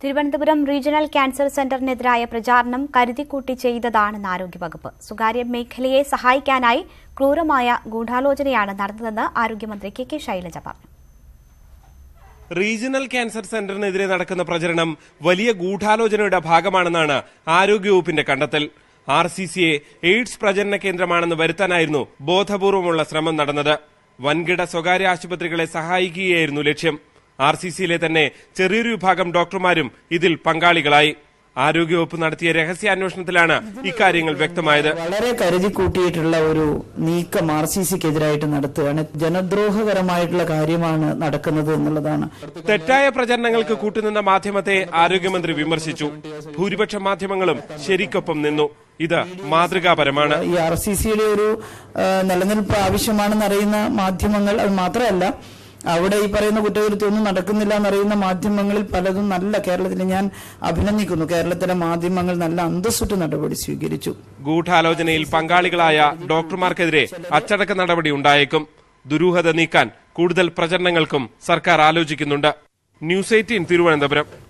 Thiruvananthapuram regional cancer സെന്ററിനെതിരായ പ്രചാരണം കരുതിക്കൂട്ടി ചെയ്തതാണെന്ന് ആരോഗ്യവകുപ്പ് സ്വകാര്യ മേഖലയെ സഹായിക്കാനായി ക്രൂരമായ ഗൂഢാലോചനയാണ് നടന്നതെന്ന് ആരോഗ്യമന്ത്രി കെ കെ ശൈലജ പറഞ്ഞു റീജിയണൽ ക്യാൻസർ സെന്ററിനെതിരെ നടക്കുന്ന പ്രചരണം വലിയ ഗൂഢാലോചനയുടെ ഭാഗമാണെന്നാണ് ആരോഗ്യവകുപ്പിന്റെ കണ്ടെത്തൽ ആർ സി സിയെ എയ്ഡ്സ് പ്രചരണ കേന്ദ്രമാണെന്ന് വരുത്താനായിരുന്നു ബോധപൂർവമുള്ള ശ്രമം നടന്നത് വൻകിട സ്വകാര്യ ആശുപത്രികളെ സഹായിക്കുകയായിരുന്നു ലക്ഷ്യം ആർ സി സിയിലെ തന്നെ ചെറിയൊരു വിഭാഗം ഡോക്ടർമാരും ഇതിൽ പങ്കാളികളായി ആരോഗ്യവകുപ്പ് നടത്തിയ രഹസ്യാന്വേഷണത്തിലാണ് ഇക്കാര്യങ്ങൾ വ്യക്തമായത് വളരെ കരുതി കൂട്ടിയിട്ടുള്ള ഒരു നീക്കം ആർ സി സിക്കെതിരായിട്ട് നടത്തുകയാണ് ജനദ്രോഹകരമായിട്ടുള്ള കാര്യമാണ് നടക്കുന്നത് എന്നുള്ളതാണ് തെറ്റായ പ്രചരണങ്ങൾക്ക് കൂട്ടുനിന്ന മാധ്യമത്തെ ആരോഗ്യമന്ത്രി വിമർശിച്ചു ഭൂരിപക്ഷ മാധ്യമങ്ങളും ശരിക്കൊപ്പം നിന്നു ഇത് മാതൃകാപരമാണ് ഈ ആർ സി സിയുടെ ഒരു ആ, നിലനിൽപ്പ് ആവശ്യമാണെന്ന് അറിയുന്ന മാധ്യമങ്ങൾ അത് മാത്രമല്ല അവിടെ ഈ പറയുന്ന കുറ്റകൃത്യം ഒന്നും നടക്കുന്നില്ല എന്നറിയുന്ന മാധ്യമങ്ങളിൽ പലതും നല്ല കേരളത്തിൽ ഞാൻ അഭിനന്ദിക്കുന്നു കേരളത്തിലെ മാധ്യമങ്ങൾ നല്ല അന്തസ്സുറ്റ നടപടി സ്വീകരിച്ചു ഗൂഢാലോചനയിൽ പങ്കാളികളായ ഡോക്ടർമാർക്കെതിരെ അച്ചടക്ക നടപടി ഉണ്ടായേക്കും ദുരൂഹത നീക്കാൻ കൂടുതൽ പ്രചരണങ്ങൾക്കും സർക്കാർ ആലോചിക്കുന്നുണ്ട് ന്യൂസ് എയ്റ്റീൻ തിരുവനന്തപുരം